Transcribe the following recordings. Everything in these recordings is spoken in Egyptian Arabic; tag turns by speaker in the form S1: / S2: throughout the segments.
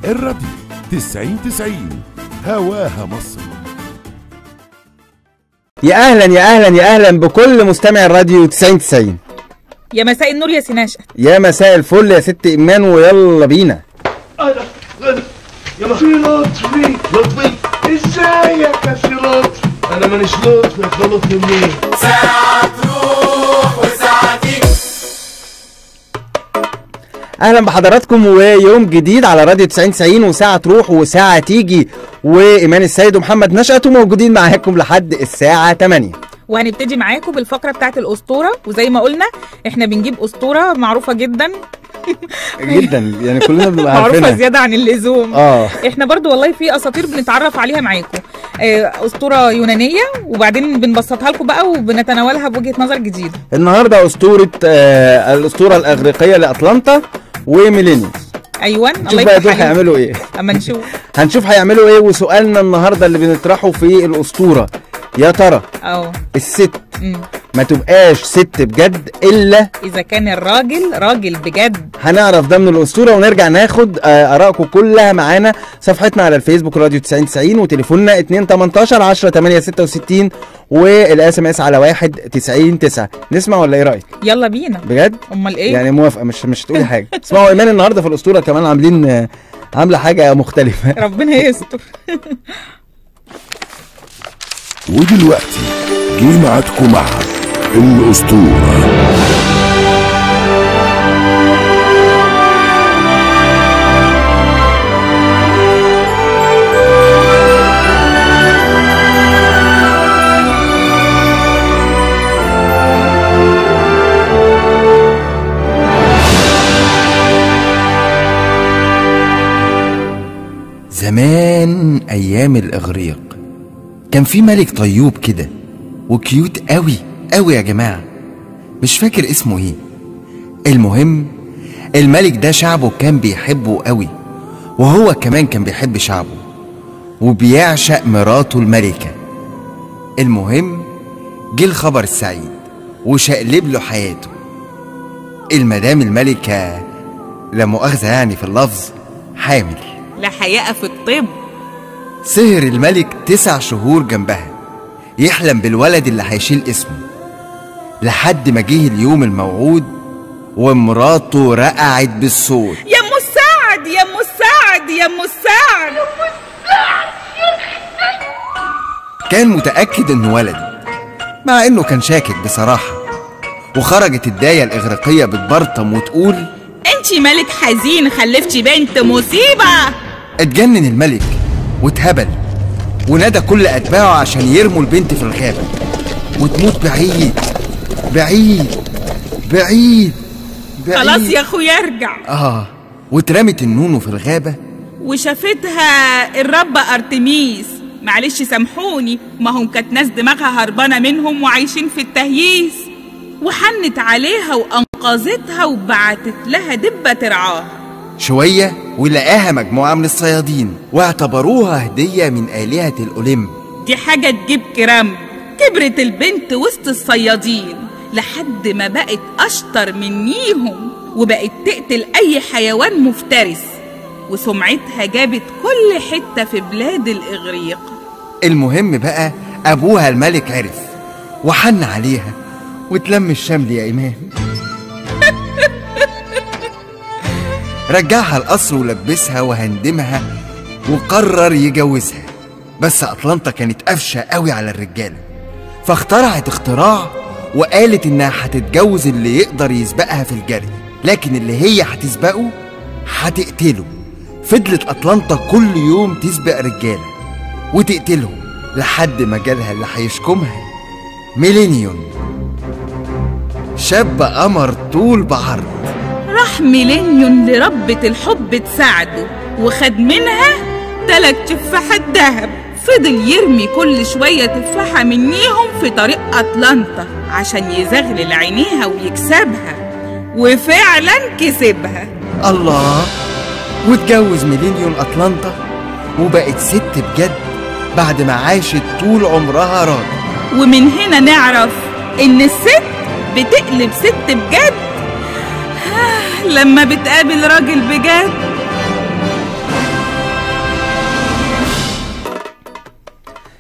S1: الراديو 90 90 هواها مصر
S2: يا اهلا يا اهلا يا اهلا بكل مستمع الراديو 90 90
S3: يا مساء النور يا سناشة
S2: يا مساء الفل يا ست ايمان ويلا بينا
S4: انا انا يا سي لطفي لطفي ازيك يا سي لطفي انا مانيش لطفي يا لطفي منين
S2: اهلا بحضراتكم ويوم جديد على راديو 90 90 وساعه تروح وساعه تيجي وايمان السيد ومحمد نشأت وموجودين معاكم لحد الساعه 8
S3: وهنبتدي معاكم بالفقرة بتاعت الأسطورة وزي ما قلنا احنا بنجيب أسطورة معروفة جدا
S2: جدا يعني كلنا بنبقى
S3: معروفة
S2: عارفينها
S3: زيادة عن اللزوم
S2: اه
S3: احنا برضو والله في اساطير بنتعرف عليها معاكم آه، اسطوره يونانيه وبعدين بنبسطها لكم بقى وبنتناولها بوجهه نظر جديده
S2: النهارده اسطوره آه الاسطوره الاغريقيه لاطلانتا وميلينيوس
S3: ايوه الله
S2: شوف بقى
S3: يفتح
S2: دول
S3: عليك.
S2: هيعملوا ايه
S3: اما نشوف
S2: هنشوف هيعملوا ايه وسؤالنا النهارده اللي بنطرحه في الاسطوره يا ترى
S3: اه
S2: الست
S3: أمم.
S2: ما تبقاش ست بجد الا
S3: اذا كان الراجل راجل بجد
S2: هنعرف ده من الاسطوره ونرجع ناخد آه، ارائكم كلها معانا صفحتنا على الفيسبوك راديو 90 90 وتليفوننا 2 18 10 8 66 والاس ام اس على 1 90 9 نسمع ولا ايه رايك
S3: يلا بينا
S2: بجد
S3: امال ايه
S2: يعني موافقه مش مش تقولي حاجه اسمعوا ايمان النهارده في الاسطوره كمان عاملين آه، عامله حاجه مختلفه
S3: ربنا يستر
S1: ودلوقتي جه ميعادكم مع الأسطورة
S2: زمان ايام الاغريق كان في ملك طيوب كده وكيوت قوي قوي يا جماعه مش فاكر اسمه ايه المهم الملك ده شعبه كان بيحبه قوي وهو كمان كان بيحب شعبه وبيعشق مراته الملكه المهم جه الخبر السعيد وشقلب له حياته المدام الملكه لا مؤاخذه يعني في اللفظ حامل
S3: لا حياء في الطب
S2: سهر الملك تسع شهور جنبها يحلم بالولد اللي هيشيل اسمه لحد ما جه اليوم الموعود ومراته رقعت بالصوت
S3: يا مساعد يا مساعد يا مساعد
S2: كان متأكد انه ولد مع انه كان شاكك بصراحة وخرجت الداية الإغريقية بتبرطم وتقول
S3: انتي ملك حزين خلفتي بنت مصيبه
S2: اتجنن الملك واتهبل ونادى كل أتباعه عشان يرموا البنت في الغابة وتموت بعيد بعيد بعيد بعيد
S3: خلاص يا اخويا ارجع
S2: آه واترمت النونو في الغابة
S3: وشافتها الربة أرتميس معلش سامحوني ما هم كانت ناس دماغها هربانة منهم وعايشين في التهييس وحنت عليها وأنقذتها وبعتت لها دبة ترعاها
S2: شوية ولقاها مجموعة من الصيادين واعتبروها هدية من آلهة الأوليمب
S3: دي حاجة تجيب كرام كبرت البنت وسط الصيادين لحد ما بقت أشطر منيهم وبقت تقتل أي حيوان مفترس وسمعتها جابت كل حتة في بلاد الإغريق
S2: المهم بقى أبوها الملك عرف وحن عليها وتلم الشمل يا إيمان رجعها القصر ولبسها وهندمها وقرر يجوزها بس أطلانتا كانت قفشة قوي على الرجالة فاخترعت اختراع وقالت إنها هتتجوز اللي يقدر يسبقها في الجري لكن اللي هي هتسبقه هتقتله فضلت أطلانتا كل يوم تسبق رجالة وتقتلهم لحد ما جالها اللي هيشكمها ميلينيون شاب قمر طول بعرض
S3: راح ميلينيون لربة الحب تساعده وخد منها تلات تفاحات دهب فضل يرمي كل شوية تفاحة منيهم في طريق أطلانتا عشان يزغلل عينيها ويكسبها وفعلا كسبها
S2: الله واتجوز ميلينيون أطلانتا وبقت ست بجد بعد ما عاشت طول عمرها راجل
S3: ومن هنا نعرف إن الست بتقلب ست بجد لما بتقابل راجل بجد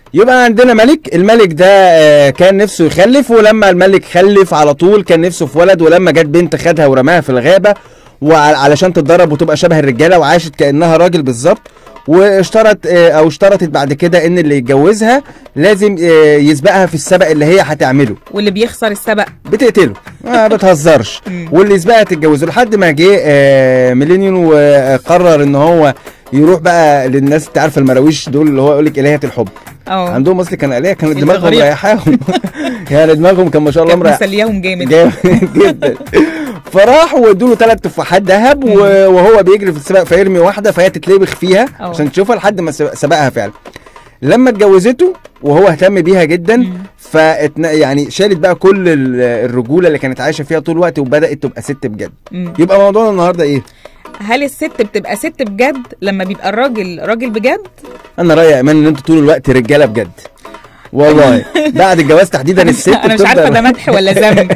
S2: يبقى عندنا ملك الملك ده آه، كان نفسه يخلف ولما الملك خلف على طول كان نفسه في ولد ولما جت بنت خدها ورماها في الغابة وعلشان تتدرب وتبقى شبه الرجالة وعاشت كأنها راجل بالظبط واشترط آه، او اشترطت بعد كده ان اللي يتجوزها لازم آه، يسبقها في السبق اللي هي هتعمله
S3: واللي بيخسر السبق
S2: بتقتله ما بتهزرش
S3: مم.
S2: واللي يسبقها تتجوزه لحد ما جه آه، ميلينيون وقرر ان هو يروح بقى للناس انت عارفه المراويش دول اللي هو يقول لك الهه الحب
S3: اه
S2: عندهم اصل كان الهه كانت دماغهم
S3: الإغريق.
S2: مريحاهم يعني دماغهم كان ما شاء الله
S3: كانت
S2: مريح
S3: مسلياهم جامد
S2: جامد جدا فراح وادوا له ثلاث تفاحات ذهب و- وهو بيجري في السباق فيرمي واحده فهي تتلبخ فيها
S3: أه.
S2: عشان تشوفها لحد ما سب- سبقها فعلا لما اتجوزته وهو اهتم بيها جدا
S3: مم.
S2: فاتن... يعني شالت بقى كل ال- الرجوله اللي كانت عايشه فيها طول الوقت وبدات تبقى ست بجد
S3: مم.
S2: يبقى موضوعنا النهارده ايه
S3: هل الست بتبقى ست بجد لما بيبقى الراجل راجل بجد
S2: انا رايي يا ايمان ان انتوا طول الوقت رجاله بجد والله بعد الجواز تحديدا الست
S3: انا مش
S2: بتفضل-
S3: عارفه ده مدح ولا ذم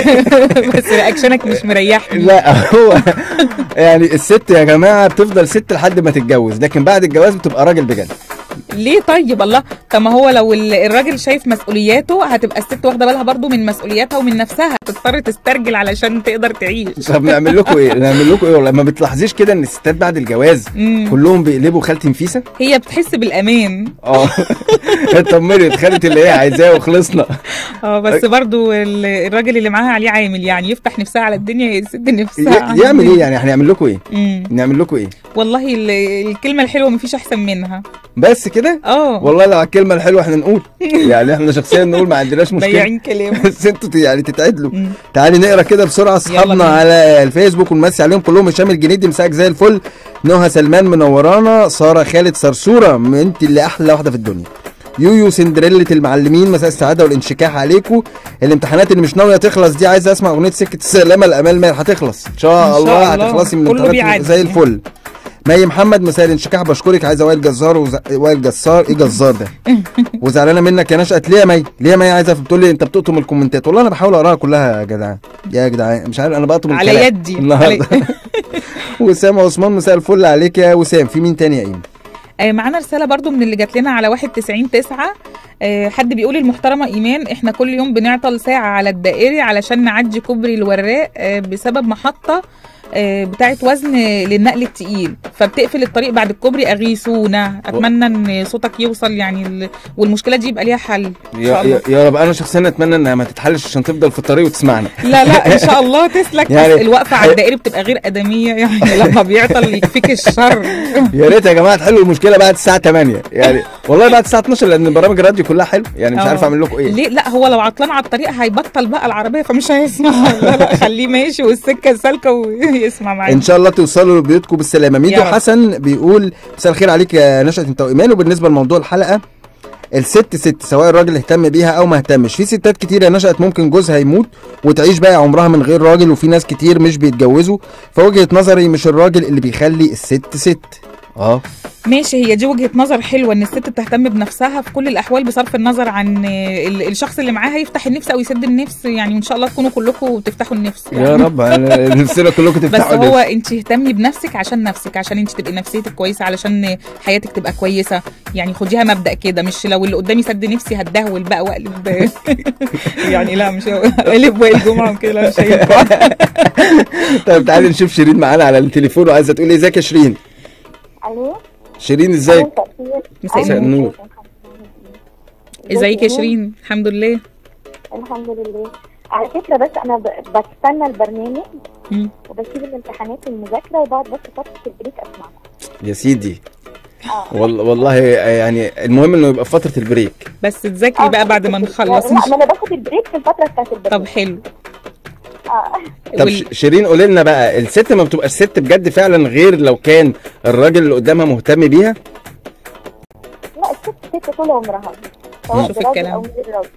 S3: بس رياكشنك مش مريحني
S2: لا هو يعني الست يا جماعه بتفضل ست لحد ما تتجوز لكن بعد الجواز بتبقى راجل بجد
S3: ليه طيب الله طب ما هو لو ال- الراجل شايف مسؤولياته هتبقى الست واخده بالها برضو من مسؤولياتها ومن نفسها تضطر تسترجل علشان تقدر تعيش
S2: طب نعمل لكم ايه نعمل لكم ايه والله ما بتلاحظيش كده ان الستات بعد الجواز
S3: مم.
S2: كلهم بيقلبوا خالتي نفيسه
S3: هي بتحس بالامان
S2: اه اطمنت خدت اللي هي عايزاه وخلصنا
S3: اه بس برضو ال- الراجل اللي معاها عليه عامل يعني يفتح نفسها على الدنيا هي الست نفسها
S2: ي- يعمل ايه يعني هنعمل لكم ايه
S3: مم.
S2: نعمل لكم ايه
S3: والله ال- الكلمه الحلوه مفيش احسن منها
S2: بس كده
S3: اه
S2: والله لو على الكلمه الحلوه احنا نقول يعني احنا شخصيا نقول ما عندناش مشكله
S3: بياعين كلام
S2: بس انتوا ت- يعني تتعدلوا
S3: مم.
S2: تعالي نقرا كده بسرعه اصحابنا
S3: بينا.
S2: على الفيسبوك ونمسي عليهم كلهم هشام الجنيدي مساك زي الفل نهى سلمان منورانا ساره خالد صرصوره م- انت اللي احلى واحده في الدنيا يويو سندريلا المعلمين مساء السعاده والانشكاح عليكم الامتحانات اللي مش ناويه تخلص دي عايز اسمع اغنيه سكه السلامه الامال ما هتخلص ان شاء,
S3: إن شاء
S2: الله
S3: الله.
S2: هتخلصي من
S3: كله
S2: الامتحانات
S3: بيعدي.
S2: زي الفل مي محمد مساء الانشكاح بشكرك عايزه وائل جزار وز... وائل جزار ايه جزار ده وزعلانه منك يا نشأت ليه يا مي ليه يا مي عايزه بتقول لي انت بتقطم الكومنتات والله انا بحاول اقراها كلها يا جدعان يا جدعان مش عارف انا بقطم
S3: على
S2: الكلام
S3: يدي.
S2: النهارده وسام عثمان مساء الفل عليك يا وسام في مين تاني يا ايمن
S3: آه، معانا رسالة برضو من اللي جات لنا على واحد تسعين تسعة آه، حد بيقول المحترمة إيمان إحنا كل يوم بنعطل ساعة على الدائري علشان نعدي كوبري الوراق آه، بسبب محطة آه، بتاعت وزن للنقل التقيل فبتقفل الطريق بعد الكوبري أغيثونا أتمنى إن صوتك يوصل يعني ال- والمشكلة دي يبقى ليها حل إن
S2: يا,
S3: شاء الله
S2: يا, يا رب انا شخصيا اتمنى انها ما تتحلش عشان تفضل في الطريق وتسمعنا
S3: لا لا إن شاء الله تسلك
S2: يعني
S3: بس الوقفة على
S2: ح-
S3: الدائري بتبقى غير آدمية يعني لما بيعطل يكفيك الشر
S2: يا ريت يا جماعه تحلوا المشكله بعد الساعه 8 يعني والله بعد الساعه 12 لان برامج الراديو كلها حلو يعني مش
S3: آه.
S2: عارف اعمل لكم ايه
S3: ليه لا هو لو عطلان على الطريق هيبطل بقى العربيه فمش هيسمع لا لا خليه ماشي والسكه سالكه ويسمع معانا
S2: ان شاء الله توصلوا لبيوتكم بالسلامه ميدو
S3: يا رب.
S2: حسن بيقول مساء الخير عليك يا نشأة انت وايمان وبالنسبه لموضوع الحلقه الست ست سواء الراجل اهتم بيها او ما اهتمش في ستات كتير يا نشأت ممكن جوزها يموت وتعيش بقى عمرها من غير راجل وفي ناس كتير مش بيتجوزوا فوجهه نظري مش الراجل اللي بيخلي الست ست اه
S3: ماشي هي دي وجهه نظر حلوه ان الست تهتم بنفسها في كل الاحوال بصرف النظر عن ال- الشخص اللي معاها يفتح النفس او يسد النفس يعني وان شاء الله تكونوا كلكم تفتحوا النفس
S2: يا
S3: يعني.
S2: رب أنا نفسنا كلكم
S3: بس
S2: تفتحوا
S3: هو
S2: نفس.
S3: انت اهتمي بنفسك عشان نفسك عشان انت تبقي نفسيتك كويسه علشان حياتك تبقى كويسه يعني خديها مبدا كده مش لو اللي قدامي سد نفسي هتدهول بقى واقلب يعني لا مش اقلب وائل جمعه وكده لا مش هينفع
S2: طيب تعالي نشوف شيرين معانا على التليفون وعايزه تقولي ازيك يا شيرين
S5: الو
S2: شيرين ازيك
S3: مساء
S2: مساء النور.
S3: ازيك يا شيرين الحمد لله
S5: الحمد لله على فكره بس انا ب... بستنى البرنامج
S3: مم.
S5: وبسيب الامتحانات والمذاكره وبقعد بس فتره البريك اسمعكم
S2: يا سيدي
S5: اه
S2: والله والله يعني المهم انه يبقى في فتره البريك
S3: بس تذاكري بقى بعد ما نخلص
S5: لا ما انا باخد البريك في الفتره بتاعت البريك
S3: طب حلو
S5: اه
S2: طب
S3: وال-
S2: ش- شيرين قولي لنا بقى الست ما بتبقاش ست بجد فعلا غير لو كان الراجل اللي قدامها مهتم بيها
S5: لا الست ست طول عمرها سواء
S3: شوف
S5: براجل
S3: الكلام.
S5: او من غير راجل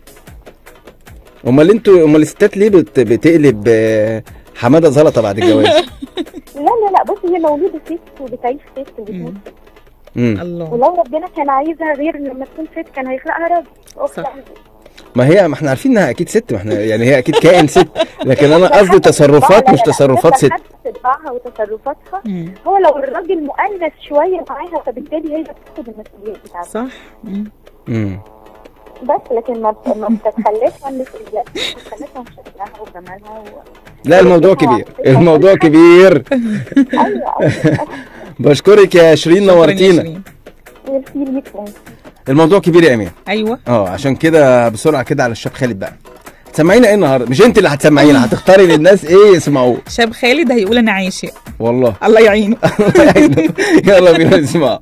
S2: امال انتوا امال الستات ليه بت... بتقلب آه، حماده زلطه بعد الجواز
S5: لا لا لا بصي هي مولوده ست وبتعيش ست وبتموت ست
S2: امم
S3: الله
S5: ولو ربنا كان عايزها غير لما تكون ست كان هيخلقها راجل أخت
S3: صح.
S5: عزيز.
S2: ما هي ما احنا عارفين انها اكيد ست ما احنا يعني هي اكيد كائن ست لكن انا
S5: لا،
S2: قصدي
S5: حسب
S2: تصرفات
S5: طباعها،
S2: مش
S5: لا، لا،
S2: تصرفات
S5: حسب
S2: ست
S5: طباعها وتصرفاتها
S3: مم.
S5: هو لو الراجل مؤنث شويه معاها فبالتالي هي بتاخد المسؤوليات بتاعتها
S3: صح مم.
S2: امم
S5: بس لكن ما بت- ما بتتخلاش عن لا ما بتتخلاش عن شكلها وجمالها و...
S2: لا الموضوع كبير الموضوع كبير
S5: ايوه ايوه
S2: بشكرك يا شيرين
S3: شكراً يا
S2: نورتينا
S3: شيرين.
S5: ميرسي ليكم
S2: الموضوع كبير يا امين
S3: ايوه
S2: اه عشان كده بسرعه كده على الشاب خالد بقى تسمعينا ايه النهارده مش انت اللي هتسمعينا هتختاري للناس ايه يسمعوه
S3: شاب خالد هيقول انا عاشق
S2: والله
S3: الله يعينه
S2: يلا بينا نسمع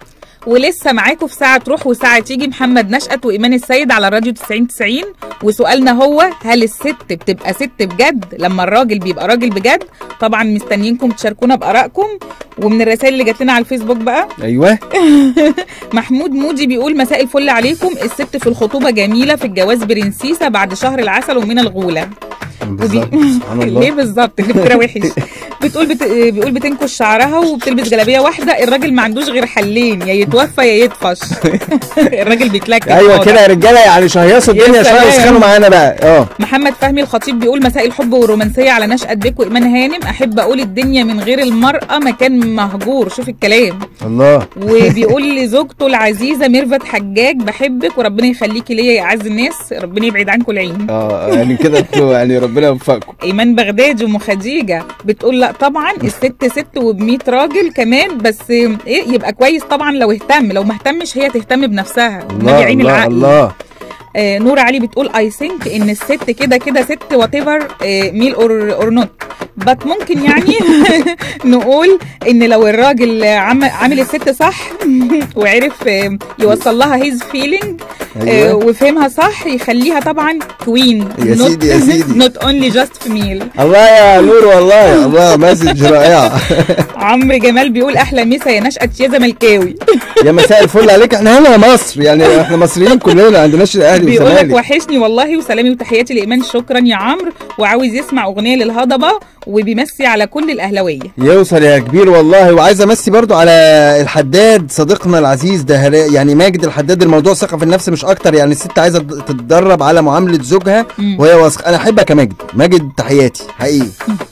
S3: ولسه معاكم في ساعة تروح وساعة تيجي محمد نشأت وإيمان السيد على الراديو 90 90 وسؤالنا هو هل الست بتبقى ست بجد لما الراجل بيبقى راجل بجد طبعا مستنيينكم تشاركونا بآرائكم ومن الرسائل اللي جات لنا على الفيسبوك بقى
S2: ايوه
S3: محمود مودي بيقول مساء الفل عليكم الست في الخطوبة جميلة في الجواز برنسيسة بعد شهر العسل ومن الغولة
S2: بالظبط سبحان
S3: ليه
S2: الله
S3: بالظبط الفكره وحش بتقول بت... بيقول بتنكش شعرها وبتلبس جلابيه واحده الراجل ما عندوش غير حلين يا يتوفى يا يطفش الراجل بيتلكك
S2: ايوه
S3: واضح.
S2: كده يا رجاله يعني شهيصوا
S3: يا
S2: الدنيا شويه
S3: سلام.
S2: يسخنوا معانا بقى اه
S3: محمد فهمي الخطيب بيقول مساء الحب والرومانسيه على نشأة بيك وايمان هانم احب اقول الدنيا من غير المراه مكان مهجور شوف الكلام
S2: الله
S3: وبيقول لزوجته العزيزه ميرفت حجاج بحبك وربنا يخليكي ليا يا اعز الناس ربنا يبعد عنكم العين
S2: اه يعني كده انتوا يعني ربنا يوفقكم
S3: ايمان بغدادي ام خديجه بتقول لا طبعا الست ست وب100 راجل كمان بس ايه يبقى كويس طبعا لو اهتم لو ما اهتمش هي تهتم بنفسها النبي
S2: الله
S3: عين
S2: الله
S3: العقل
S2: الله
S3: آه نور علي بتقول اي ثينك ان الست كده كده ست وات ايفر ميل اور اور نوت بس ممكن يعني نقول ان لو الراجل عمل عامل الست صح وعرف آه، يوصل لها هيز فيلينج
S2: أيوة.
S3: وفهمها صح يخليها طبعا كوين
S2: يا سيدي، يا سيدي.
S3: نوت اونلي جاست فيميل
S2: الله يا نور والله الله مسج رائعه
S3: عمرو جمال بيقول احلى مسا يا نشأت يا زملكاوي
S2: يا مساء الفل عليك احنا هنا مصر يعني احنا مصريين كلنا ما عندناش اهلي
S3: بيقول لك
S2: وزمالك
S3: وحشني والله وسلامي وتحياتي لايمان شكرا يا عمرو وعاوز يسمع اغنيه للهضبه وبيمسي على كل الاهلاويه
S2: يوصل يا كبير والله وعايز امسي برضو على الحداد صديقنا العزيز ده هلا- يعني ماجد الحداد الموضوع ثقه في النفس مش اكتر يعني الست عايزه تتدرب على معامله زوجها
S3: مم.
S2: وهي واثقه انا احبك يا ماجد ماجد تحياتي حقيقي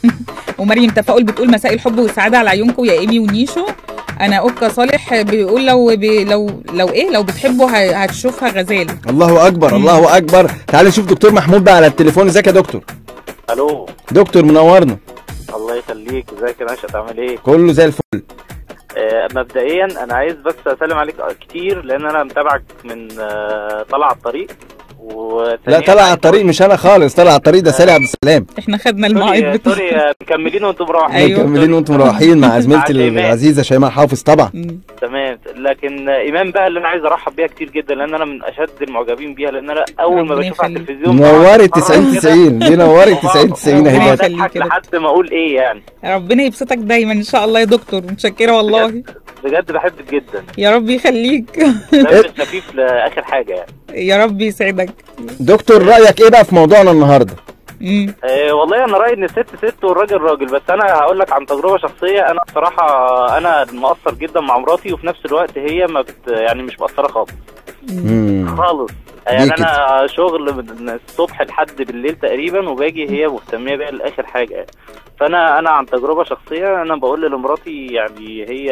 S3: ومريم تفاؤل بتقول مساء الحب والسعاده على عيونكم يا ايمي ونيشو انا اوكا صالح بيقول لو بي لو لو ايه لو بتحبوا ه- هتشوفها غزال
S2: الله اكبر الله اكبر تعال نشوف دكتور محمود بقى على التليفون ازيك يا دكتور
S6: الو
S2: دكتور منورنا
S6: الله يخليك ازيك يا نشأت عامل ايه؟
S2: كله زي الفل
S6: آه مبدئيا انا عايز بس اسلم عليك كتير لان انا متابعك من آه طلع على الطريق وثانياً
S2: لا طلع على
S6: عايز
S2: الطريق مش انا خالص طلع على الطريق ده سالي عبد السلام
S3: احنا خدنا
S6: سوري
S3: المواعيد
S6: آه،
S3: بتاعتنا
S6: سوري آه، مكملين وانتم مروحين
S3: أيوة.
S2: مكملين وانتم مروحين مع زميلتي
S6: مع شيماء.
S2: العزيزه شيماء حافظ طبعا
S3: مم.
S6: تمام لكن آه، ايمان بقى اللي انا عايز ارحب بيها كتير جدا لان انا من اشد المعجبين بيها لان انا اول ما
S3: ربنا
S6: بشوفها على
S3: يخليك.
S6: التلفزيون
S2: نورت
S6: بقعد
S2: 90
S6: أتفرج كده
S2: 90 دي نورت 90 90 اهي
S3: ربنا
S2: جت
S3: يخليك
S6: اضحك
S3: يا دكتور.
S6: لحد ما اقول ايه يعني
S3: ربنا يبسطك دايما ان شاء الله يا دكتور متشكره والله
S6: بجد بحبك جدا
S3: يا رب يخليك
S6: دمك خفيف لاخر حاجه يعني
S3: يا رب يسعدك
S2: دكتور رايك ايه بقى في موضوعنا النهارده
S3: مم.
S6: أه والله انا رايي ان الست ست والراجل راجل بس انا هقول لك عن تجربه شخصيه انا بصراحه انا مقصر جدا مع مراتي وفي نفس الوقت هي ما بت يعني مش مقصره خالص
S2: مم.
S6: خالص
S2: ليه
S6: يعني
S2: كده؟
S6: انا شغل من الصبح لحد بالليل تقريبا وباجي هي مهتميه بيا لاخر حاجه يعني. فانا انا عن تجربه شخصيه انا بقول لمراتي يعني هي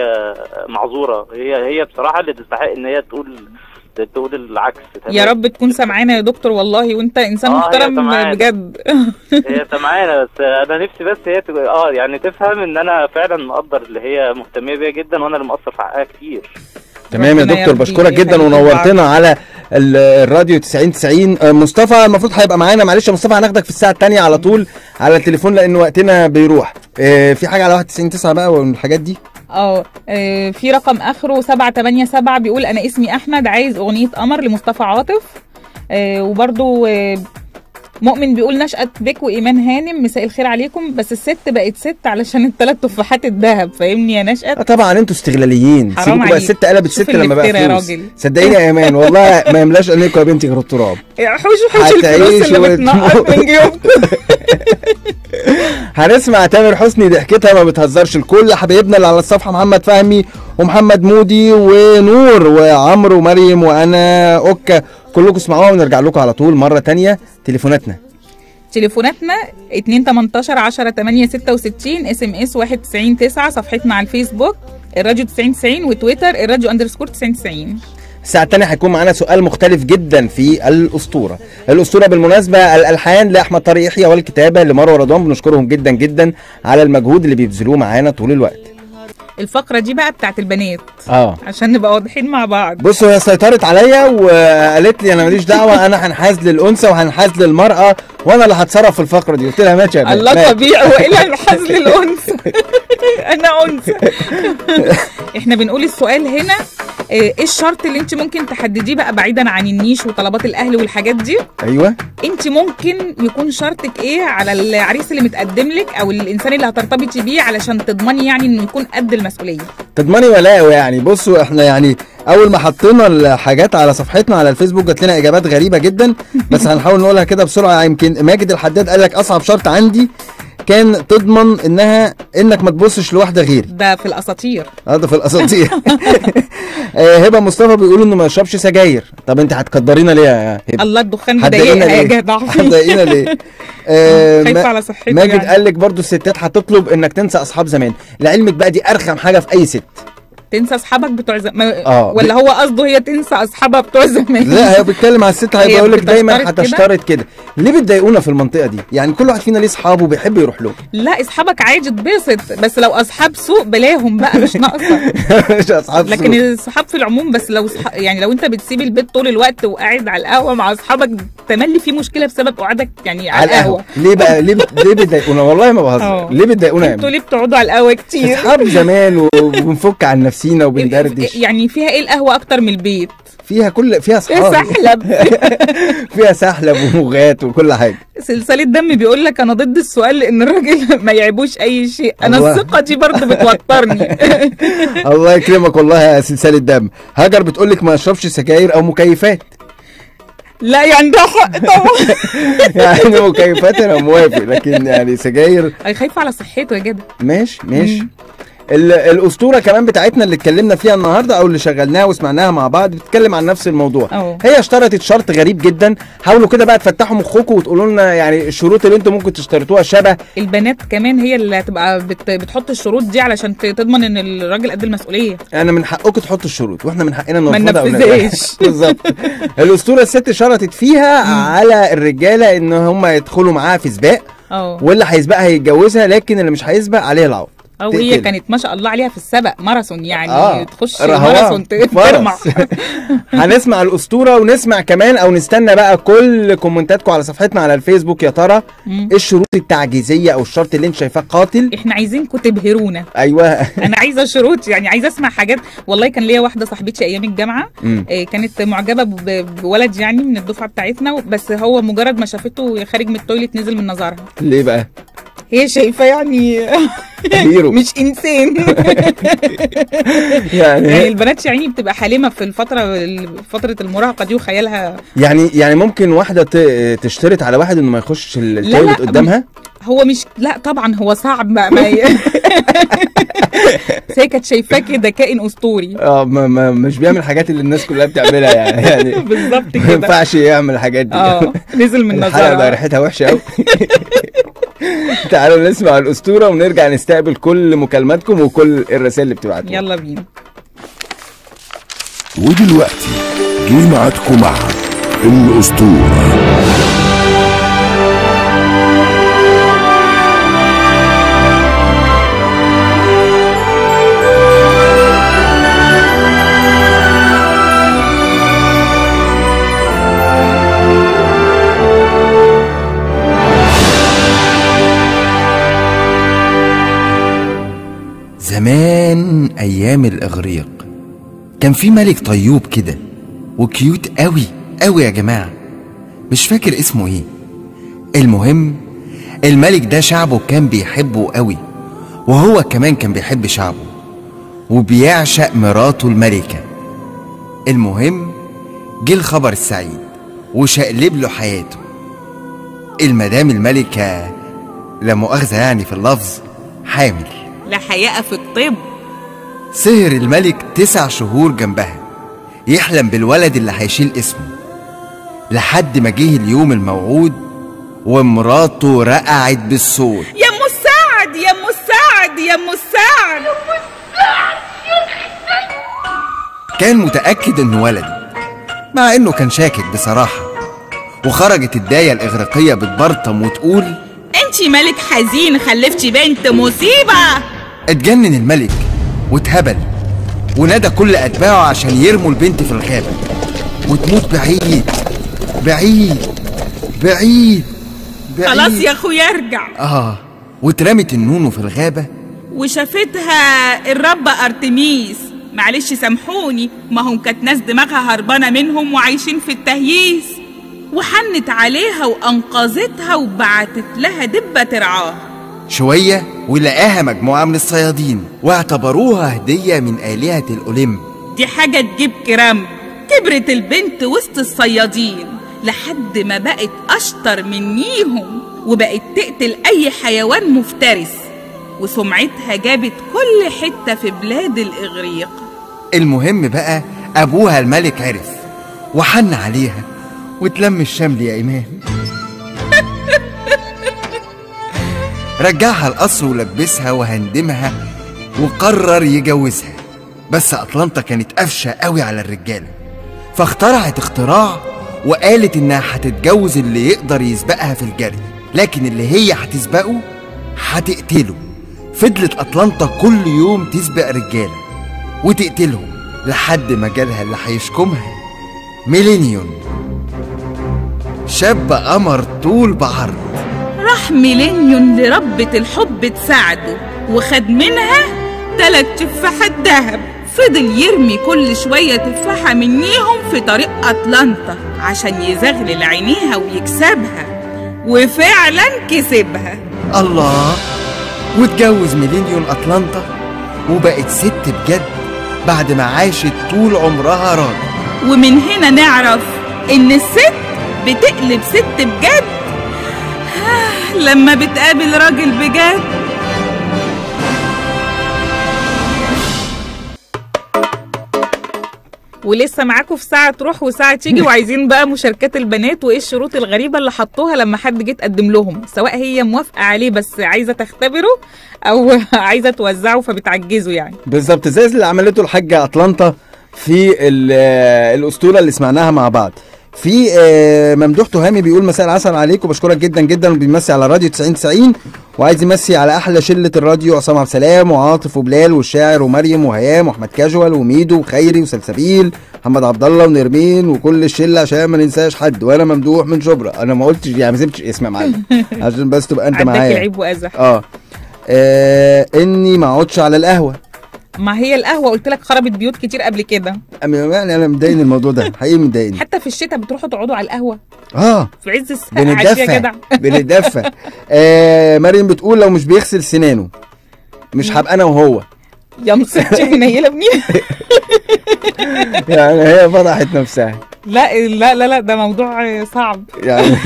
S6: معذوره هي هي بصراحه اللي تستحق ان هي تقول تقول العكس
S3: يا رب تكون سامعانا يا دكتور والله وانت انسان
S6: آه، هي
S3: محترم
S6: سامعانا.
S3: بجد
S6: هي سامعانا بس انا نفسي بس هي تبقى اه يعني تفهم ان انا فعلا مقدر اللي هي مهتميه بيا جدا وانا اللي مقصر في حقها كتير
S2: تمام يا
S3: ربنا
S2: دكتور
S3: يرضي
S2: بشكرك جدا
S3: يخليك
S2: ونورتنا على ال- الراديو 90 90 آه، مصطفى المفروض هيبقى معانا معلش يا مصطفى هناخدك في الساعه الثانيه على طول على التليفون لان وقتنا بيروح آه، في حاجه على 91 9 بقى والحاجات دي
S3: اه آه، في رقم اخره 787 بيقول انا اسمي احمد عايز اغنيه قمر لمصطفى عاطف آه، وبرضو آه، مؤمن بيقول نشأة بك وإيمان هانم مساء الخير عليكم بس الست بقت ست علشان الثلاث تفاحات الدهب فاهمني يا نشأة
S2: آه، طبعا انتوا استغلاليين
S3: حرام
S2: سيبكوا بقى
S3: عليك.
S2: الست قلبت
S3: شوف
S2: ست لما بقى
S3: الافتراء يا
S2: فلوس
S3: راجل.
S2: صدقيني يا ايمان والله ما يملاش عينيكوا يا بنتي غير التراب
S3: حوش حوش الفلوس
S2: هتعيش
S3: اللي بتنقط
S2: وتموت.
S3: من جيوبكم
S2: هنسمع تامر حسني ضحكتها ما بتهزرش الكل حبايبنا اللي على الصفحه محمد فهمي ومحمد مودي ونور وعمرو ومريم وانا اوكا كلكم اسمعوها ونرجع لكم على طول مره تانية تليفوناتنا
S3: تليفوناتنا 2 18 10 8 66 اس ام اس 199 9 صفحتنا على الفيسبوك الراديو 90 90 وتويتر الراديو اندرسكور 90 90
S2: الساعة التانية هيكون معانا سؤال مختلف جدا في الأسطورة الأسطورة بالمناسبة الألحان لأحمد طارق يحيى والكتابة لمروة رضوان بنشكرهم جدا جدا على المجهود اللي بيبذلوه معانا طول الوقت
S3: الفقره دي بقى بتاعت البنات
S2: اه
S3: عشان نبقى واضحين مع بعض
S2: بصوا هي سيطرت عليا وقالت لي انا ماليش دعوه انا هنحاز للانثى وهنحاز للمراه وانا اللي هتصرف في الفقره دي قلت لها ماشي يا بنت
S3: الله
S2: ماشي.
S3: طبيعي والى الحزن الانثى انا انثى احنا بنقول السؤال هنا آه، ايه الشرط اللي انت ممكن تحدديه بقى بعيدا عن النيش وطلبات الاهل والحاجات دي
S2: ايوه
S3: انت ممكن يكون شرطك ايه على العريس اللي متقدم لك او الانسان اللي هترتبطي بيه علشان تضمني يعني انه يكون قد المسؤوليه
S2: تضمني ولاء يعني بصوا احنا يعني اول ما حطينا الحاجات على صفحتنا على الفيسبوك جات لنا اجابات غريبه جدا بس هنحاول نقولها كده بسرعه يمكن ماجد الحداد قال لك اصعب شرط عندي كان تضمن انها انك ما تبصش لواحده غيري
S3: ده في الاساطير
S2: هذا في الاساطير آه، هبه مصطفى بيقول انه ما يشربش سجاير طب انت هتقدرينا ليه يا هبه
S3: الله الدخان
S2: هتضايقنا
S3: بيضايقها يا
S2: ليه
S3: جدع
S2: هتضايقنا ليه آه،
S3: خايفه
S2: ما-
S3: على صحته
S2: ماجد
S3: يعني.
S2: قال لك برضو الستات هتطلب انك تنسى اصحاب زمان لعلمك بقى دي ارخم حاجه في اي ست
S3: تنسى اصحابك بتوع زمان
S2: آه،
S3: ولا هو قصده هي تنسى اصحابها بتوع زمان
S2: لا هي بيتكلم على الست
S3: هي
S2: هيقول لك دايما
S3: بتشترط كده؟
S2: هتشترط كده ليه بتضايقونا في المنطقه دي يعني كل واحد فينا ليه اصحابه وبيحب يروح له
S3: لا اصحابك عادي اتبسط بس لو اصحاب سوء بلاهم بقى مش ناقصه
S2: مش اصحاب
S3: لكن
S2: سوء.
S3: الصحاب في العموم بس لو صح... يعني لو انت بتسيب البيت طول الوقت وقاعد على القهوه مع اصحابك تملي في مشكله بسبب قعدك يعني على القهوه
S2: ليه بقى ليه بت... ليه بتضايقونا والله ما بهزر
S3: اه.
S2: ليه بتضايقونا يا
S3: انتوا
S2: ابني
S3: ليه بتقعدوا على القهوه كتير
S2: اصحاب زمان و- وبنفك عن نفسينا وبندردش
S3: يعني فيها ايه القهوه اكتر من البيت
S2: فيها كل فيها
S3: فيها
S2: اصحاب
S3: سحلب
S2: فيها سحلب وموغات وكل حاجه
S3: سلسله دم بيقول لك انا ضد السؤال لان الراجل ما يعيبوش اي شيء انا
S2: الله.
S3: الثقه دي برضه بتوترني
S2: الله يكرمك والله يا سلسله دم هاجر بتقول لك ما اشربش سجاير او مكيفات
S3: لا يعني عندها حق طبعا
S2: يعني مكيفات انا موافق لكن يعني سجاير
S3: أي خايفه على صحته يا جدع
S2: ماشي ماشي ال- الاسطوره كمان بتاعتنا اللي اتكلمنا فيها النهارده او اللي شغلناها وسمعناها مع بعض بتتكلم عن نفس الموضوع
S3: أوه.
S2: هي اشترطت شرط غريب جدا حاولوا كده بقى تفتحوا مخكم وتقولوا لنا يعني الشروط اللي انتم ممكن تشترطوها شبه
S3: البنات كمان هي اللي هتبقى بت... بتحط الشروط دي علشان ت- تضمن ان الراجل قد المسؤوليه
S2: انا من حقكم تحطوا الشروط واحنا من حقنا
S3: ما
S2: نرفضها أو
S3: ننفذهاش.
S2: نقبلها. بالظبط الاسطوره الست شرطت فيها على الرجاله ان هم يدخلوا معاها في سباق
S3: اه
S2: واللي هيسبقها هيتجوزها لكن اللي مش هيسبق عليه العوض
S3: او هي
S2: تقتل.
S3: كانت ما شاء الله عليها في السبق ماراثون يعني
S2: آه،
S3: تخش
S2: رهوان،
S3: ماراثون ت-
S2: فرس.
S3: ترمع
S2: هنسمع الاسطوره ونسمع كمان او نستنى بقى كل كومنتاتكم على صفحتنا على الفيسبوك يا ترى
S3: مم.
S2: ايه الشروط التعجيزيه او الشرط اللي انت شايفاه قاتل
S3: احنا عايزينكم تبهرونا
S2: ايوه
S3: انا عايزه شروط يعني عايزه اسمع حاجات والله كان ليا واحده صاحبتي ايام الجامعه
S2: مم.
S3: آه، كانت معجبه ب- بولد يعني من الدفعه بتاعتنا بس هو مجرد ما شافته خارج من التويليت نزل من نظرها
S2: ليه بقى
S3: هي شايفه يعني
S2: هيرو
S3: مش انسان يعني
S2: يعني
S3: البنات يعني بتبقى حالمه في الفتره فتره المراهقه دي وخيالها
S2: يعني يعني ممكن واحده ت- تشترط على واحد انه ما يخش ال- التويليت
S3: لا،
S2: قدامها
S3: هو مش لا طبعا هو صعب ما, ما ي... بس هي كانت شايفاه كده كائن اسطوري
S2: اه ما ما مش بيعمل الحاجات اللي الناس كلها بتعملها يعني يعني
S3: بالظبط
S2: ما
S3: كده
S2: ينفعش يعمل الحاجات دي
S3: اه نزل من
S2: الحلقه بقى
S3: نظرها
S2: ريحتها وحشه قوي تعالوا نسمع الاسطوره ونرجع نستقبل كل مكالماتكم وكل الرسائل اللي بتبعتوها
S3: يلا بينا
S1: ودلوقتي جه ميعادكم مع الأسطورة
S2: زمان ايام الاغريق كان في ملك طيوب كده وكيوت قوي قوي يا جماعه مش فاكر اسمه ايه المهم الملك ده شعبه كان بيحبه قوي وهو كمان كان بيحب شعبه وبيعشق مراته الملكه المهم جه الخبر السعيد وشقلب له حياته المدام الملكه لا مؤاخذه يعني في اللفظ حامل
S3: لا حياء في الطب
S2: سهر الملك تسع شهور جنبها يحلم بالولد اللي هيشيل اسمه لحد ما جه اليوم الموعود ومراته رقعت بالصوت
S3: يا مساعد يا مساعد يا مساعد
S2: كان متأكد انه ولد مع انه كان شاكك بصراحة وخرجت الداية الإغريقية بتبرطم وتقول
S3: انتي ملك حزين خلفتي بنت مصيبة
S2: اتجنن الملك واتهبل ونادى كل أتباعه عشان يرموا البنت في الغابة وتموت بعيد بعيد بعيد بعيد
S3: خلاص يا اخويا ارجع
S2: آه واترمت النونو في الغابة
S3: وشافتها الرب ارتميس معلش سامحوني ما هم كانت ناس دماغها هربانه منهم وعايشين في التهييس وحنت عليها وانقذتها وبعتت لها دبه ترعاها
S2: شوية ولقاها مجموعة من الصيادين واعتبروها هدية من آلهة الأوليمب
S3: دي حاجه تجيب كرام كبرت البنت وسط الصيادين لحد ما بقت اشطر منيهم وبقت تقتل اي حيوان مفترس وسمعتها جابت كل حته في بلاد الاغريق
S2: المهم بقى أبوها الملك عرف وحن عليها واتلم الشمل يا إمام رجعها القصر ولبسها وهندمها وقرر يجوزها بس أطلانتا كانت قفشة قوي على الرجالة فاخترعت اختراع وقالت إنها هتتجوز اللي يقدر يسبقها في الجري لكن اللي هي هتسبقه هتقتله فضلت أطلانتا كل يوم تسبق رجالة وتقتلهم لحد ما جالها اللي هيشكمها ميلينيون شاب قمر طول بعرض
S3: راح ميلينيون لربة الحب تساعده وخد منها تلات تفاحات دهب فضل يرمي كل شوية تفاحة منيهم في طريق أطلانتا عشان يزغلل عينيها ويكسبها وفعلا كسبها
S2: الله واتجوز ميلينيون أطلانتا وبقت ست بجد بعد ما عاشت طول عمرها راجل
S3: ومن هنا نعرف إن الست بتقلب ست بجد لما بتقابل راجل بجد ولسه معاكم في ساعة تروح وساعة تيجي وعايزين بقى مشاركات البنات وايه الشروط الغريبة اللي حطوها لما حد جه تقدم لهم سواء هي موافقة عليه بس عايزة تختبره او عايزة توزعه فبتعجزه يعني
S7: بالظبط زي اللي عملته الحاجه اطلانتا في ال- آه، الاسطوره اللي سمعناها مع بعض في آه، ممدوح تهامي بيقول مساء العسل عليكم بشكرك جدا جدا وبيمسي على راديو 90 90 وعايز يمسي على احلى شله الراديو عصام عبد السلام وعاطف وبلال والشاعر ومريم وهيام واحمد كاجوال وميدو وخيري وسلسبيل محمد عبد الله ونرمين وكل الشله عشان ما ننساش حد وانا ممدوح من شبرا انا ما قلتش يعني ما سبتش اسم يا معلم عشان بس تبقى انت
S3: عندك
S7: معايا
S3: العيب وازح
S7: اه آه، اني ما اقعدش على القهوه
S3: ما هي القهوة قلت لك خربت بيوت كتير قبل كده
S7: أم- يعني انا مضايقني الموضوع ده حقيقي مضايقني
S3: حتى في الشتاء بتروحوا تقعدوا على القهوة
S7: اه
S3: في عز السقعة عايش يا
S7: بنتدفى
S3: جدع
S7: بنتدفى آه مريم بتقول لو مش بيغسل سنانه مش هبقى انا وهو
S3: يا مصيبتي منيلة ابني
S7: يعني هي فضحت نفسها
S3: لا لا لا لا ده موضوع صعب
S7: يعني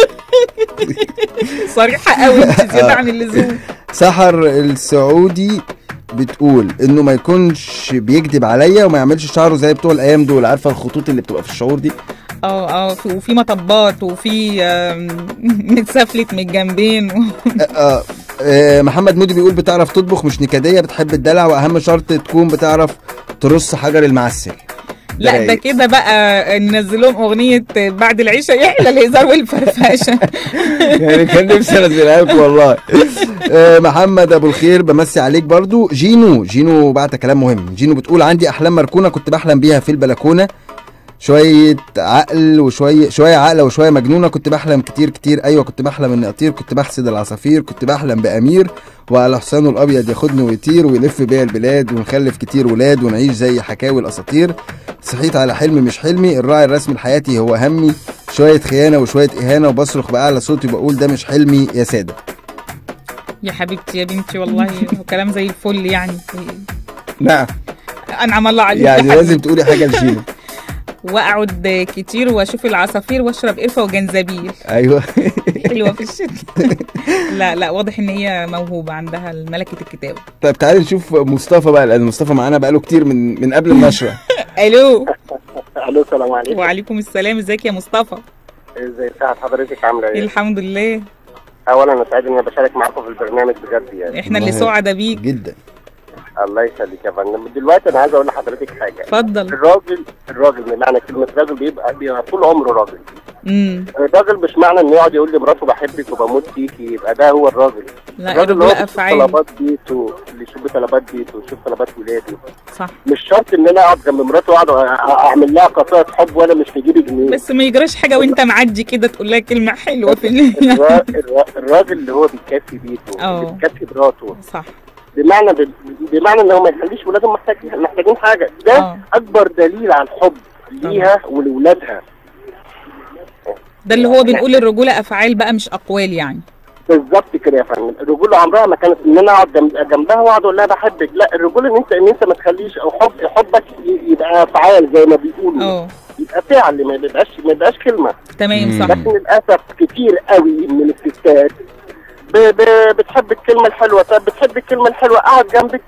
S3: صريحة قوي انت زيادة عن اللزوم
S7: سحر السعودي بتقول انه ما يكونش بيكذب عليا وما يعملش شعره زي بتوع الايام دول عارفه الخطوط اللي بتبقى في الشعور دي
S3: اه اه في- وفي مطبات وفي آم، متسفلت من الجنبين
S7: آه آه محمد مودي بيقول بتعرف تطبخ مش نكديه بتحب الدلع واهم شرط تكون بتعرف ترص حجر المعسل
S3: لا ده
S7: رايق.
S3: كده بقى ننزلهم اغنية بعد العشاء يحلى الهزار والفرفشة
S7: يعني كان نفسي انزلها لكم والله آه، محمد ابو الخير بمسي عليك برضو جينو جينو بعت كلام مهم جينو بتقول عندي احلام مركونه كنت بحلم بيها في البلكونه شويه عقل وشويه شويه عقله وشويه مجنونه كنت بحلم كتير كتير ايوه كنت بحلم اني اطير كنت بحسد العصافير كنت بحلم بامير وعلى حسانه الابيض ياخدني ويطير ويلف بيا البلاد ونخلف كتير ولاد ونعيش زي حكاوي الاساطير صحيت على حلم مش حلمي الراعي الرسمي لحياتي هو همي شويه خيانه وشويه اهانه وبصرخ باعلى صوتي بقول ده مش حلمي يا ساده
S3: يا حبيبتي يا بنتي والله هو كلام زي الفل يعني
S7: نعم
S3: انعم الله عليك
S7: يعني
S3: يا
S7: لازم
S3: حبيبي.
S7: تقولي حاجه لجينو
S3: واقعد كتير واشوف العصافير واشرب قرفة وجنزبيل
S7: ايوه
S3: حلوة في الشتاء لا لا واضح ان هي موهوبة عندها ملكة الكتابة
S7: طيب تعالي نشوف مصطفى بقى لان مصطفى معانا بقاله كتير من من قبل النشره
S3: الو
S8: الو السلام عليكم
S3: وعليكم السلام ازيك يا مصطفى
S8: ازي ساعة حضرتك عاملة ايه؟
S3: الحمد لله
S8: اولا انا سعيد اني بشارك معاكم في البرنامج بجد يعني
S3: احنا اللي
S7: والله
S3: سعداء بيك
S7: جدا
S8: الله يخليك يا فندم دلوقتي انا عايز اقول لحضرتك حاجه
S3: اتفضل
S8: الراجل الراجل بمعنى كلمه راجل بيبقى بيبقى طول عمره راجل
S3: امم
S8: الراجل مش معنى انه يقعد يقول لمراته بحبك وبموت فيكي يبقى ده هو الراجل
S3: لا
S8: الراجل اللي هو
S3: الرجولة
S8: بيشوف
S3: افعال
S8: طلبات بيته اللي يشوف طلبات بيته ويشوف طلبات ولاده
S3: صح
S8: مش شرط ان انا اقعد جنب مراته واقعد أ- اعمل لها قصائد حب وانا مش مجيب جنيه
S3: بس ما يجراش حاجه وانت معدي كده تقول لها كلمه حلوه في
S8: الرا- الرا- الراجل اللي هو بيكفي بيته
S3: اه.
S8: اللي بيكفي مراته
S3: صح
S8: بمعنى بمعنى ان هو ما يخليش ولادهم محتاجين محتاجين حاجه ده
S3: اه.
S8: اكبر دليل على الحب ليها ولولادها
S3: ده اللي هو بنقول الرجوله افعال بقى مش اقوال يعني
S8: بالظبط كده يا فندم الرجوله عمرها ما كانت ان انا اقعد جنب- جنبها واقعد اقول لها بحبك لا الرجوله ان انت ان انت ما تخليش او حب حبك ي- يبقى افعال زي ما بيقولوا
S3: اه
S8: يبقى فعل ما يبقاش ما يبقاش كلمه
S3: تمام صح
S8: لكن للاسف كتير قوي من الستات ب... ب... بتحب الكلمه الحلوه طب بتحب الكلمه الحلوه قاعد جنبك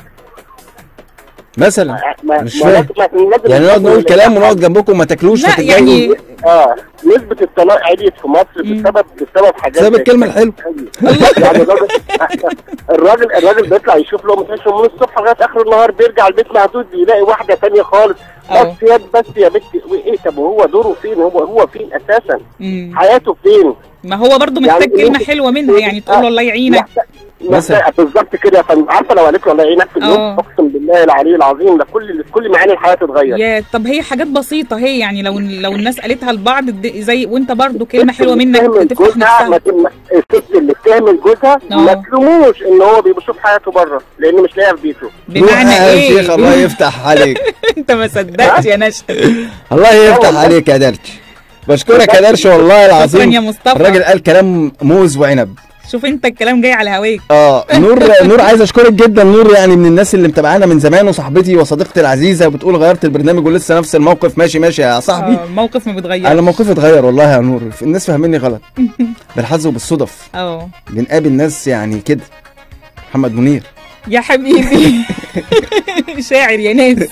S7: مثلا
S8: ما
S7: مش
S8: ما
S7: فاهم.
S8: لازم- لازم
S7: يعني نقعد نقول
S8: يكون-
S7: كلام ونقعد جنبكم ما تاكلوش
S3: لا
S7: فتتضايقوا.
S3: يعني
S8: اه نسبة الطلاق عليت في مصر بسبب بسبب حاجات
S7: بسبب
S8: زي
S7: الكلمة
S8: كده.
S7: الحلوة.
S8: يعني الراجل الراجل الراجل بيطلع يشوف له مستشفى من الصبح لغايه اخر النهار بيرجع البيت مهدود بيلاقي واحده ثانيه خالص
S3: اه.
S8: بس يا بس يا بنتي وايه طب وهو دوره فين هو هو فين اساسا
S3: مم.
S8: حياته فين
S3: ما هو برضو محتاج
S8: يعني
S3: كلمه
S8: إيه؟
S3: حلوه منها يعني تقول له الله يعينك
S8: محتاج-
S7: مثلا.
S8: محتاج- بالظبط كده يا فندم عارفه لو قالت له الله يعينك في اليوم
S3: اه.
S8: اقسم بالله العلي العظيم ده كل كل معاني الحياه تتغير
S3: يا طب هي حاجات بسيطه هي يعني لو لو الناس قالتها لبعض د- زي وانت برضو كلمه حلوه
S8: اللي
S3: منك
S8: بتهمل
S3: تفتح
S8: جوزها ما
S3: نفسها
S8: تم- الست اللي بتهمل جوزها
S3: اه.
S8: ما تلوموش ان هو بيشوف حياته بره لان مش لاقيها في بيته
S3: بمعنى
S7: روح يا
S3: ايه
S7: شيخ الله يفتح عليك
S3: انت ما صدقت يا نشأة
S7: الله يفتح
S8: والله.
S7: عليك يا درش بشكرك يا درش والله العظيم
S3: شكرا يا مصطفى.
S7: الراجل قال كلام موز وعنب
S3: شوف انت الكلام جاي على هواك
S7: اه نور نور عايز اشكرك جدا نور يعني من الناس اللي متابعانا من زمان وصاحبتي وصديقتي العزيزه وبتقول غيرت البرنامج ولسه نفس الموقف ماشي ماشي يا صاحبي
S3: اه الموقف ما بيتغيرش
S7: انا موقفي اتغير والله يا نور الناس فاهميني غلط بالحظ وبالصدف
S3: اه
S7: بنقابل ناس يعني كده محمد منير
S3: يا حبيبي شاعر يا ناس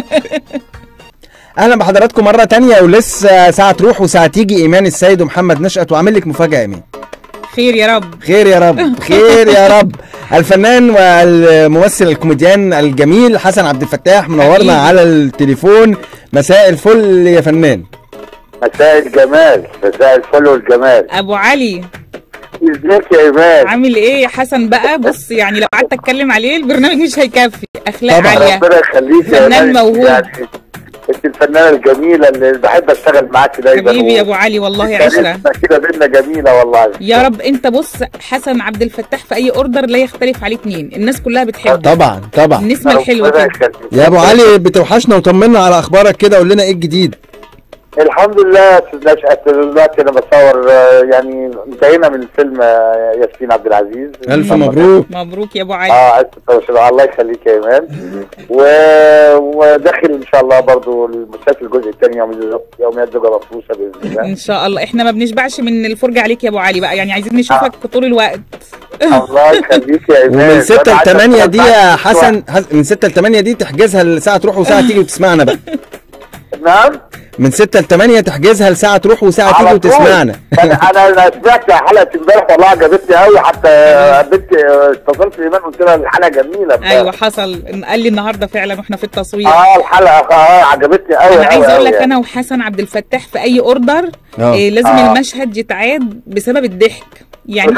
S7: اهلا بحضراتكم مره تانية ولسه ساعه تروح وساعه تيجي ايمان السيد ومحمد نشأت وعامل لك مفاجاه يا ايمان
S3: خير يا رب
S7: خير يا رب خير يا رب الفنان والممثل الكوميديان الجميل حسن عبد الفتاح منورنا
S3: حبيبي.
S7: على التليفون مساء الفل يا فنان
S9: مساء الجمال مساء الفل والجمال
S3: ابو علي
S9: ازيك يا ايمان
S3: عامل ايه يا حسن بقى بص يعني لو قعدت اتكلم عليه البرنامج مش هيكفي اخلاق
S7: طبعا،
S3: عاليه
S9: ربنا يخليك يا
S3: فنان
S9: إيمان.
S3: موهوب.
S9: يعني انت الفنانه الجميله اللي بحب اشتغل معاك دايما
S3: حبيبي يا ابو علي والله عشره
S9: عشرة كده بينا جميله والله
S3: يا رب انت بص حسن عبد الفتاح في اي اوردر لا يختلف عليه اتنين الناس كلها بتحبه
S7: طبعا طبعا
S3: النسمه الحلوه
S9: ربنا
S3: كده
S9: يخليك.
S7: يا ابو علي بتوحشنا وطمنا على اخبارك كده قول لنا ايه الجديد
S9: الحمد لله يا استاذ نشأت دلوقتي انا بصور آه، يعني انتهينا من فيلم آه، ياسمين عبد العزيز
S7: الف مبروك
S3: مبروك يا ابو علي
S9: اه اسف توصل الله يخليك يا ايمان و... وداخل ان شاء الله برضو المسلسل الجزء الثاني يوم يوميات زوجة مفروسة باذن الله
S3: ان شاء الله احنا ما بنشبعش من الفرجه عليك يا ابو علي بقى يعني عايزين نشوفك طول الوقت
S9: الله يخليك يا ايمان
S7: ومن 6 ل
S9: أنا
S7: 8
S9: عايز
S7: دي يا حسن حس- من 6 ل 8 دي تحجزها لساعه تروح وساعه تيجي وتسمعنا بقى
S9: نعم
S7: من 6 ل 8 تحجزها لساعه تروح وساعه تيجي
S9: على طول.
S7: وتسمعنا
S9: انا انا أنا سمعت حلقه امبارح والله عجبتني قوي حتى بنتي اتصلت بايمان قلت لها الحلقه جميله
S3: ايوه حصل قال لي النهارده فعلا واحنا في التصوير
S9: اه الحلقه اه عجبتني قوي
S3: انا عايز
S9: قوي
S3: اقول
S9: قوي
S3: لك
S9: يعني.
S3: انا وحسن عبد الفتاح في اي اوردر
S7: آه.
S3: إيه لازم
S9: آه.
S3: المشهد يتعاد بسبب الضحك يعني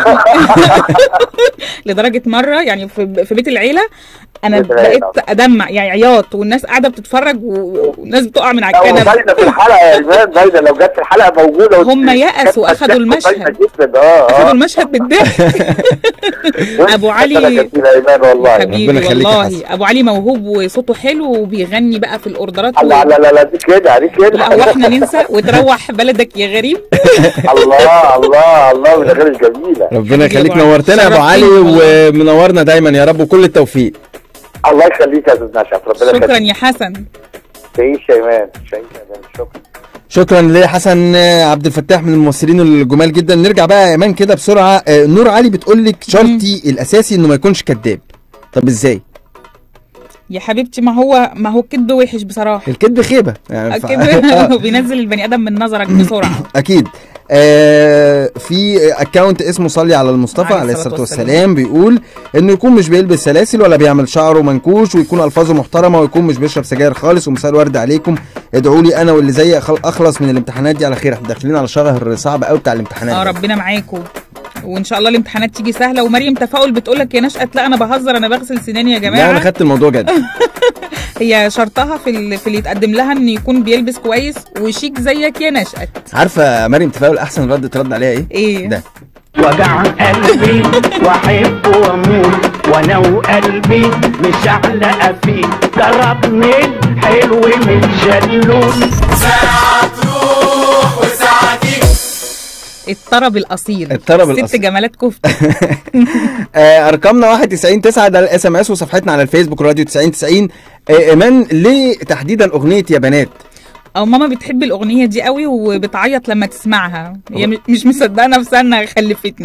S3: لدرجه مره يعني في, في بيت العيله انا
S9: بيت العيلة.
S3: بقيت ادمع يعني عياط والناس قاعده بتتفرج و- والناس بتقع من على
S9: لا،
S3: الكنبه
S9: باينه في الحلقه يا ايمان باينه لو جت في الحلقه موجوده وت-
S3: هم يأسوا،
S9: كانت
S3: أخدوا
S9: باينة
S3: المشهد.
S9: جدا اه
S3: خدوا
S9: اه
S3: المشهد بالضحك أبو علي-
S9: جميله يا ايمان والله
S3: حبيبي
S7: ربنا يخليك يا
S3: والله
S7: حسن.
S3: ابو علي موهوب وصوته حلو وبيغني بقى في الاوردرات
S9: لا لا لا لا دي كده دي كده
S3: لا هو احنا ننسى وتروح بلدك يا غريب
S9: الله الله الله من الاغاني الجميله
S7: ربنا
S3: حبيبي
S7: يخليك
S3: يا أبو علي.
S7: نورتنا يا ابو علي
S3: شرفتني والله.
S7: ومنورنا دايما يا رب وكل التوفيق
S9: الله يخليك يا استاذ نشأت ربنا
S3: شكرا
S9: يخليك
S3: يا حسن
S9: تعيش يا ايمان تعيش يا ايمان شكرا
S7: شكرا لحسن عبد الفتاح من الممثلين الجمال جدا نرجع بقى يا ايمان كده بسرعه آه، نور علي بتقول لك شرطي الاساسي انه ما يكونش كذاب طب ازاي
S3: يا حبيبتي ما هو ما هو الكذب وحش بصراحه
S7: الكذب خيبه يعني ف-
S3: كده بينزل البني ادم من نظرك بسرعه
S7: اكيد آه في اكونت اسمه صلي على المصطفى
S3: عليه
S7: عليه
S3: الصلاة
S7: الصلاه
S3: والسلام.
S7: والسلام بيقول انه يكون مش بيلبس سلاسل ولا بيعمل شعره منكوش ويكون الفاظه محترمه ويكون مش بيشرب سجاير خالص ومثال ورد عليكم ادعوا لي انا واللي زيي أخل- اخلص من الامتحانات دي على خير احنا داخلين على شهر صعب قوي بتاع الامتحانات
S3: اه
S7: ده.
S3: ربنا معاكم وان شاء الله الامتحانات تيجي سهله ومريم تفاؤل بتقول لك يا نشأت لا انا بهزر انا بغسل سناني يا
S7: لا انا
S3: جماعه
S7: خدت الموضوع جد
S3: هي شرطها في ال- في اللي يتقدم لها ان يكون بيلبس كويس وشيك زيك يا نشأت
S7: عارفه مريم تفاؤل احسن رد ترد عليها ايه
S3: ايه
S7: ده
S10: وجع قلبي واحب واموت وانا وقلبي مش علقه فيه ضربني الحلو من شلول
S3: الطرب الاصيل
S7: الطرب
S3: ست
S7: الأصيل.
S3: جمالات كفته
S7: آه، ارقامنا 19 ده الاس ام اس وصفحتنا على الفيسبوك راديو 9090 آه، ايمان ليه تحديدا اغنيه يا بنات
S3: او ماما بتحب الاغنيه دي قوي وبتعيط لما تسمعها هي م- مش مصدقه نفسها انها خلفتني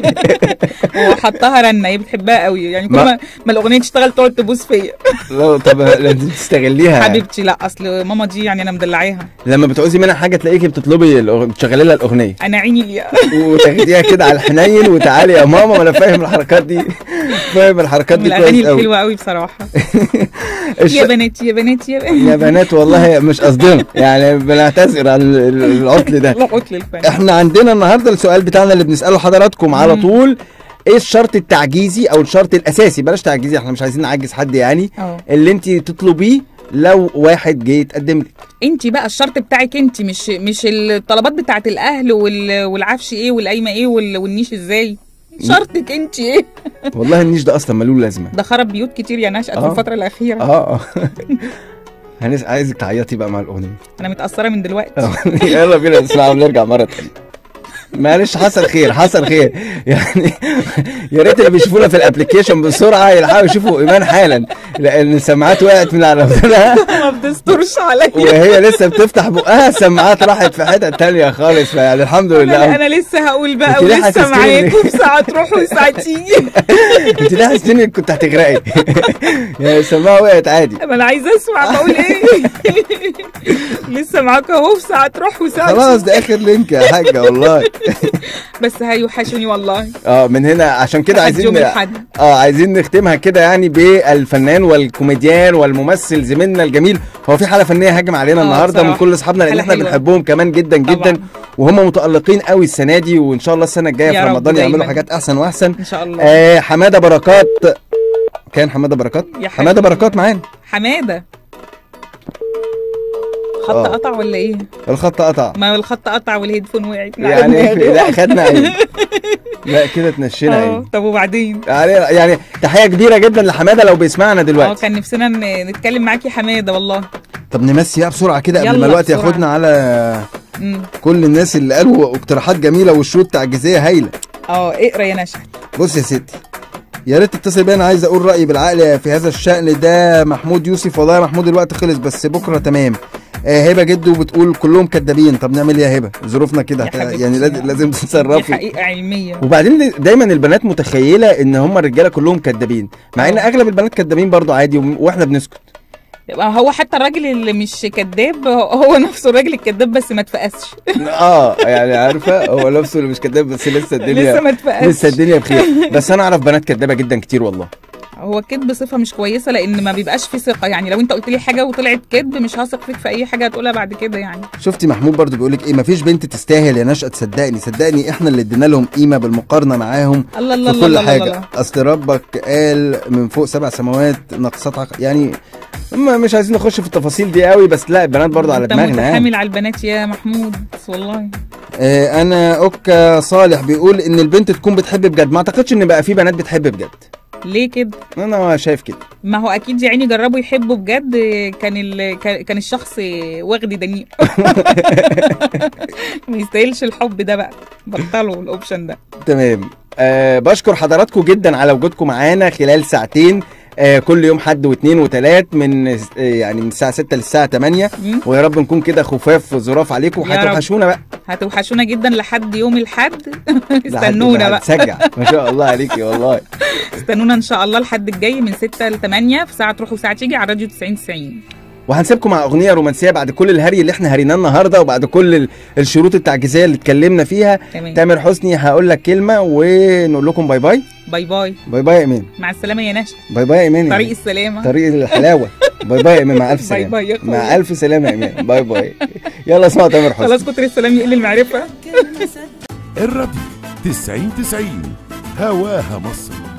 S3: وحطها رنه هي بتحبها قوي يعني كل
S7: ما-
S3: ما, ما الاغنيه تشتغل تقعد تبوس فيا
S7: لا طب لازم تستغليها
S3: حبيبتي لا اصل ماما دي يعني انا مدلعاها
S7: لما بتعوزي منها حاجه تلاقيكي بتطلبي الأغ- بتشغلي لها الاغنيه
S3: انا عيني ليها
S7: وتاخديها كده على الحنين وتعالي يا ماما ما انا فاهم الحركات دي فاهم الحركات
S3: من
S7: دي
S3: الاغاني
S7: كويس قوي
S3: الحلوه قوي بصراحه
S7: الش-
S3: يا بناتي يا بناتي يا بناتي
S7: يا بنات والله مش قصدنا يعني بنعتذر عن ال- ال- العطل ده
S3: العطل الفني
S7: احنا عندنا النهارده السؤال بتاعنا اللي بنساله حضراتكم على طول ايه الشرط التعجيزي او الشرط الاساسي بلاش تعجيزي احنا مش عايزين نعجز حد يعني
S3: اه
S7: اللي انت تطلبيه لو واحد جه يتقدم لك
S3: انت بقى الشرط بتاعك انت مش مش الطلبات بتاعت الاهل وال... والعفش ايه والقايمه ايه وال... والنيش ازاي شرطك انت ايه
S7: والله النيش ده اصلا ملوش لازمه
S3: ده خرب بيوت كتير يا نشأت في
S7: اه.
S3: الفتره الاخيره
S7: اه اه هنس عايزك تعيطي بقى مع الاغنيه
S3: انا متاثره من دلوقتي
S7: يلا بينا نسمعها ونرجع مره تانية معلش حصل خير حصل خير يعني يا ريت اللي بيشوفونا في الابلكيشن بسرعه يلحقوا يشوفوا ايمان حالا لان السماعات وقعت من على ودنها
S3: ما بتسترش عليا
S7: وهي لسه بتفتح بقها السماعات راحت في حته تانية خالص فيعني الحمد
S3: انا,
S7: لله
S3: أنا لسه هقول بقى
S7: انت ليه
S3: ولسه
S7: حسستيني
S3: معاكم
S7: إن-
S3: ساعه تروح وساعه تيجي
S7: انت ليه حسيتي انك كنت هتغرقي يعني السماعه وقعت عادي
S3: ما انا عايزه اسمع بقول ايه لسه معاك اهو ساعه تروح وساعه
S7: خلاص
S3: تيجي.
S7: ده اخر لينك يا حاجه والله
S3: بس هيوحشوني والله
S7: اه من هنا عشان كده
S3: لحد يوم
S7: عايزين
S3: الأحد.
S7: اه عايزين نختمها كده يعني بالفنان والكوميديان والممثل زميلنا الجميل هو في حاله فنيه هاجم علينا
S3: آه،
S7: النهارده من
S3: بصراحة.
S7: كل اصحابنا لان
S3: حالة
S7: احنا
S3: حلوة.
S7: بنحبهم كمان جدا جدا
S3: طبعاً.
S7: وهم متالقين قوي السنه دي وان شاء الله السنه الجايه
S3: يا
S7: في
S3: رب
S7: رمضان يعملوا
S3: دايماً.
S7: حاجات احسن واحسن
S3: ان شاء الله
S7: آه حماده بركات كان حماده بركات
S3: يا
S7: حماده
S3: حبيبي.
S7: بركات معانا
S3: حماده خط
S7: آه.
S3: قطع ولا ايه؟
S7: الخط قطع
S3: ما الخط قطع والهيدفون وقعت من على
S7: يعني
S3: دماغي.
S7: لا خدنا عين لا كده اتنشينا
S3: اه
S7: عين
S3: طب وبعدين؟
S7: يعني يعني تحيه كبيره جدا لحماده لو بيسمعنا
S3: اه
S7: دلوقتي
S3: كان نفسنا ن- نتكلم معاكي حماده والله
S7: طب نمسي بقى بسرعه كده قبل ما
S3: يلا
S7: الوقت
S3: بسرعة.
S7: ياخدنا على
S3: مم.
S7: كل الناس اللي قالوا اقتراحات جميله والشروط تعجيزيه هايله
S3: اه اقرا يا نشا
S7: بص يا ستي يا ريت تتصل بيا انا عايز اقول رايي بالعقل في هذا الشان ده محمود يوسف والله يا محمود الوقت خلص بس بكره تمام آه هبه جده بتقول كلهم كدابين طب نعمل ايه يا هبه ظروفنا كده
S3: يا حبيبتي.
S7: يعني لازم لازم
S3: دي
S7: تتصرفي
S3: حقيقه علميه
S7: وبعدين دايما البنات متخيله ان هم الرجاله كلهم كدابين مع ان
S3: اه.
S7: اغلب البنات كدابين برضو عادي و- واحنا بنسكت
S3: هو حتى الراجل اللي مش كذاب هو نفسه الراجل الكذاب بس ما اتفقسش
S7: اه يعني عارفه هو نفسه اللي مش كداب بس لسه الدنيا
S3: لسه ما اتفقسش
S7: لسه الدنيا بخير بس انا اعرف بنات كدابه جدا كتير والله
S3: هو الكذب صفه مش كويسه لان ما بيبقاش في ثقه يعني لو انت قلت لي حاجه وطلعت كذب مش هثق فيك في اي حاجه هتقولها بعد كده يعني
S7: شفتي محمود برضو بيقول لك ايه مفيش بنت تستاهل يا نشأة صدقني صدقني احنا اللي ادينا لهم قيمه بالمقارنه معاهم
S3: الله الله
S7: في
S3: الله
S7: كل
S3: الله
S7: حاجه
S3: الله.
S7: اصل ربك قال من فوق سبع سماوات نقصات عق... يعني ما مش عايزين نخش في التفاصيل دي قوي بس لا البنات برضو على
S3: انت
S7: دماغنا يعني.
S3: متحامل على البنات يا محمود والله
S7: آه انا اوكا صالح بيقول ان البنت تكون بتحب بجد ما اعتقدش ان بقى في بنات بتحب بجد
S3: ليه كده
S7: انا شايف كده
S3: ما هو اكيد يا عيني جربوا يحبوا بجد كان ال... كان كان الشخص واخد دنيء ما يستاهلش الحب ده بقى بطلوا الاوبشن ده
S7: تمام أه بشكر حضراتكم جدا على وجودكم معانا خلال ساعتين آه كل يوم حد واثنين وثلاث من آه يعني من الساعه 6 للساعه 8
S3: مم.
S7: ويا رب نكون كده خفاف ظراف عليكم
S3: يا رب.
S7: وهتوحشونا بقى
S3: هتوحشونا جدا لحد يوم الحد استنونا بقى
S7: تسجع ما شاء الله عليكي والله
S3: استنونا ان شاء الله الحد الجاي من 6 ل 8 في ساعه تروح وساعه تيجي على راديو 90 90
S7: وهنسيبكم مع اغنيه رومانسيه بعد كل الهري اللي احنا هريناه النهارده وبعد كل ال- الشروط التعجيزيه اللي اتكلمنا فيها
S3: تمام.
S7: تامر حسني هقول لك كلمه ونقول لكم باي باي
S3: باي باي
S7: باي باي يا ايمان
S3: مع السلامه يا نشا
S7: باي باي يا ايمان
S3: طريق السلامه
S7: طريق الحلاوه باي باي يا ايمان مع الف
S3: باي
S7: سلامه
S3: باي يا أخويا.
S7: مع الف سلامه يا ايمان باي باي يلا اسمعوا تامر حسني
S3: خلاص كتر السلام يقل المعرفه
S1: الراديو 90 90 هواها مصر